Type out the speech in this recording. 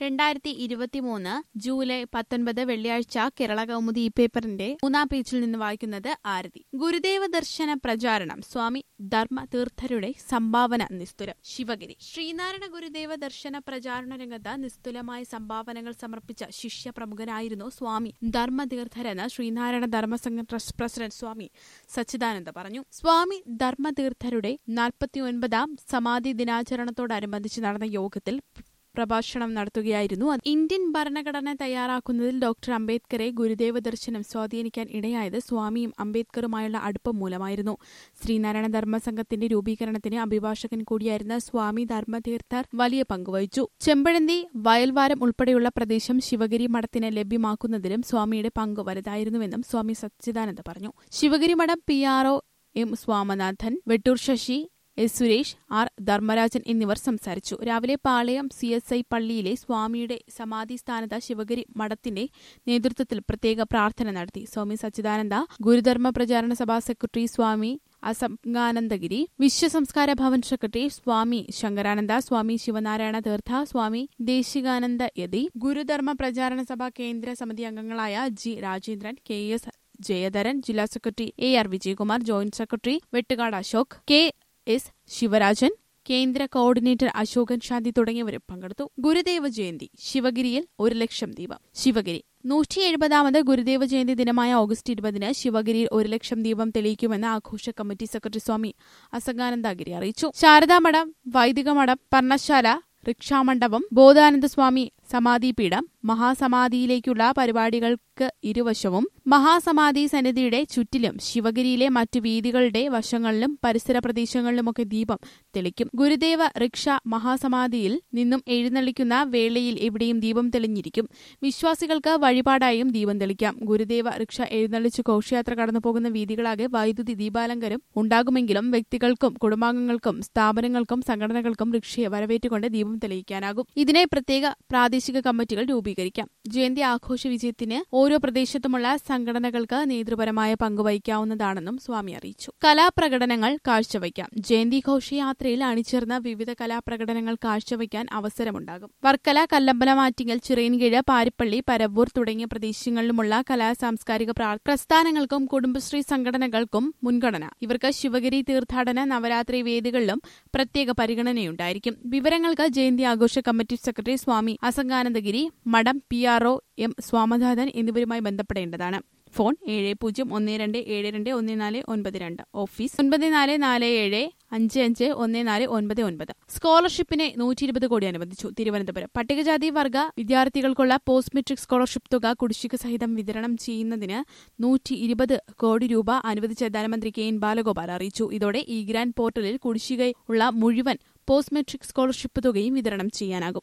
രണ്ടായിരത്തി ഇരുപത്തിമൂന്ന് ജൂലൈ പത്തൊൻപത് വെള്ളിയാഴ്ച കേരള കൗമുദി ഈ പേപ്പറിന്റെ മൂന്നാം പേജിൽ നിന്ന് വായിക്കുന്നത് ആരതി ഗുരുദേവ ദർശന പ്രചാരണം സ്വാമി ധർമ്മ തീർത്ഥരുടെ സംഭാവന നിസ്തുലം ശിവഗിരി ശ്രീനാരായണ ഗുരുദേവ ദർശന പ്രചാരണ രംഗത്ത് നിസ്തുലമായ സംഭാവനകൾ സമർപ്പിച്ച ശിഷ്യ പ്രമുഖനായിരുന്നു സ്വാമി ധർമ്മതീർത്ഥരെന്ന് ശ്രീനാരായണ ധർമ്മസംഘം ട്രസ്റ്റ് പ്രസിഡന്റ് സ്വാമി സച്ചിദാനന്ദ പറഞ്ഞു സ്വാമി ധർമ്മതീർത്ഥരുടെ നാൽപ്പത്തിയൊൻപതാം സമാധി ദിനാചരണത്തോടനുബന്ധിച്ച് നടന്ന യോഗത്തിൽ പ്രഭാഷണം നടത്തുകയായിരുന്നു അത്. ഇന്ത്യൻ ഭരണഘടന തയ്യാറാക്കുന്നതിൽ ഡോക്ടർ അംബേദ്കറെ ഗുരുദേവ ദർശനം സ്വാധീനിക്കാൻ ഇടയായത് സ്വാമിയും അംബേദ്കറുമായുള്ള അടുപ്പം മൂലമായിരുന്നു ശ്രീനാരായണ ധർമ്മസംഘത്തിന്റെ രൂപീകരണത്തിന് അഭിഭാഷകൻ കൂടിയായിരുന്ന സ്വാമി ധർമ്മതീർത്ഥർ വലിയ പങ്കുവഹിച്ചു ചെമ്പഴന്തി വയൽവാരം ഉൾപ്പെടെയുള്ള പ്രദേശം ശിവഗിരി മഠത്തിന് ലഭ്യമാക്കുന്നതിലും സ്വാമിയുടെ പങ്ക് വലുതായിരുന്നുവെന്നും സ്വാമി സച്ചിദാനന്ദ പറഞ്ഞു Sivagiri Mutt P R O M Swaminathan Vettoor Sasi S Suresh R Dharmarajan എന്നിവർ സംസാരിച്ചു രാവിലെ പാളയം സി എസ് ഐ പള്ളിയിലെ സ്വാമിയുടെ സമാധി സ്ഥാനത്ത് ശിവഗിരി മഠത്തിന്റെ നേതൃത്വത്തിൽ പ്രത്യേക പ്രാർത്ഥന നടത്തി സ്വാമി സച്ചിദാനന്ദ ഗുരുധർമ്മ പ്രചാരണ സഭാ സെക്രട്ടറി സ്വാമി അസംഗാനന്ദഗിരി വിശ്വസംസ്കാര ഭവൻ സെക്രട്ടറി സ്വാമി ശങ്കരാനന്ദ സ്വാമി ശിവനാരായണ തീർത്ഥ സ്വാമി ദേശികാനന്ദ യതി ഗുരുധർമ്മ പ്രചാരണ സഭ കേന്ദ്ര സമിതി അംഗങ്ങളായ G Rajendran K S Jayadharan ജില്ലാ secretary A R Vijayakumar joint secretary Vettukad Ashok K S Sivarajan കേന്ദ്ര കോർഡിനേറ്റർ അശോകൻ ശാന്തി തുടങ്ങിയവരും പങ്കെടുത്തു ഗുരുദേവ ജയന്തി ശിവഗിരിയിൽ ഒരു ലക്ഷം ദീപം ശിവഗിരി നൂറ്റി എഴുപതാമത് ഗുരുദേവ ജയന്തി ദിനമായ ഓഗസ്റ്റ് ഇരുപതിന് ശിവഗിരിയിൽ ഒരു ലക്ഷം ദീപം തെളിയിക്കുമെന്ന് ആഘോഷ കമ്മിറ്റി സെക്രട്ടറി സ്വാമി അസംഗാനന്ദഗിരി അറിയിച്ചു ശാരദാമഠം വൈദിക മഠം പർണശാല റിക്ഷാമണ്ഡപം ബോധാനന്ദ സ്വാമി സമാധിപീഠം മഹാസമാധിയിലേക്കുള്ള പരിപാടികൾക്ക് ഇരുവശവും മഹാസമാധി സന്നിധിയുടെ ചുറ്റിലും ശിവഗിരിയിലെ മറ്റു വീതികളുടെ വശങ്ങളിലും പരിസര പ്രദേശങ്ങളിലുമൊക്കെ ദീപം തെളിക്കും ഗുരുദേവ റിക്ഷ മഹാസമാധിയിൽ നിന്നും എഴുന്നള്ളിക്കുന്ന വേളയിൽ എവിടെയും ദീപം തെളിഞ്ഞിരിക്കും വിശ്വാസികൾക്ക് വഴിപാടായും ദീപം തെളിക്കാം ഗുരുദേവ റിക്ഷ എഴുന്നള്ളിച്ച് ഘോഷയാത്ര കടന്നുപോകുന്ന വീതികളാകെ വൈദ്യുതി ദീപാലങ്കരം ഉണ്ടാകുമെങ്കിലും വ്യക്തികൾക്കും കുടുംബാംഗങ്ങൾക്കും സ്ഥാപനങ്ങൾക്കും സംഘടനകൾക്കും റിക്ഷയെ വരവേറ്റുകൊണ്ട് ദീപം തെളിയിക്കാനാകും ഇതിനായി പ്രത്യേക പ്രാദേശിക കമ്മിറ്റികൾ രൂപീകരിക്കാം ജയന്തി ആഘോഷ വിജയത്തിന് ഓരോ പ്രദേശത്തുമുള്ള സംഘടനകൾക്ക് നേതൃപരമായ പങ്ക് വഹിക്കാവുന്നതാണെന്നും സ്വാമി അറിയിച്ചു കലാപ്രകടനങ്ങൾ കാഴ്ചവയ്ക്കാം ജയന്തി ഘോഷയാത്രയിൽ അണിചേർന്ന വിവിധ കലാപ്രകടനങ്ങൾ കാഴ്ചവയ്ക്കാൻ അവസരമുണ്ടാകും വർക്കല കല്ലമ്പലമാറ്റിങ്ങൽ ചിറയൻകീഴ് പാരിപ്പള്ളി പരവൂർ തുടങ്ങിയ പ്രദേശങ്ങളിലുമുള്ള കലാ സാംസ്കാരിക പ്രാ- പ്രസ്ഥാനങ്ങൾക്കും കുടുംബശ്രീ സംഘടനകൾക്കും മുൻഗണന ഇവർക്ക് ശിവഗിരി തീർത്ഥാടന നവരാത്രി വേദികളിലും പ്രത്യേക പരിഗണനയുണ്ടായിരിക്കും വിവരങ്ങൾക്ക് ജയന്തി ആഘോഷ committee secretary Swami Asanganandagiri Mutt P R O M Swaminathan എന്നിവരുമായി ബന്ധപ്പെടേണ്ടതാണ് ഫോൺ ഏഴ് പൂജ്യം ഒന്ന് രണ്ട് ഏഴ് രണ്ട് ഒന്ന് നാല് ഒൻപത് രണ്ട് ഓഫീസ് ഒൻപത് നാല് നാല് ഏഴ് അഞ്ച് അഞ്ച് ഒന്ന് നാല് ഒൻപത് ഒൻപത് സ്കോളർഷിപ്പിന് നൂറ്റി ഇരുപത് കോടി അനുവദിച്ചു തിരുവനന്തപുരം പട്ടികജാതി വർഗ വിദ്യാർത്ഥികൾക്കുള്ള പോസ്റ്റ് മെട്രിക് സ്കോളർഷിപ്പ് തുക കുടിശ്ശിക സഹിതം വിതരണം ചെയ്യുന്നതിന് നൂറ്റി ഇരുപത് കോടി രൂപ അനുവദിച്ച ധനമന്ത്രി കെ എൻ ബാലഗോപാൽ അറിയിച്ചു ഇതോടെ ഈ ഗ്രാൻഡ് പോർട്ടലിൽ കുടിശ്ശികയുള്ള മുഴുവൻ പോസ്റ്റ് മെട്രിക് സ്കോളർഷിപ്പ് തുകയും വിതരണം ചെയ്യാനാകും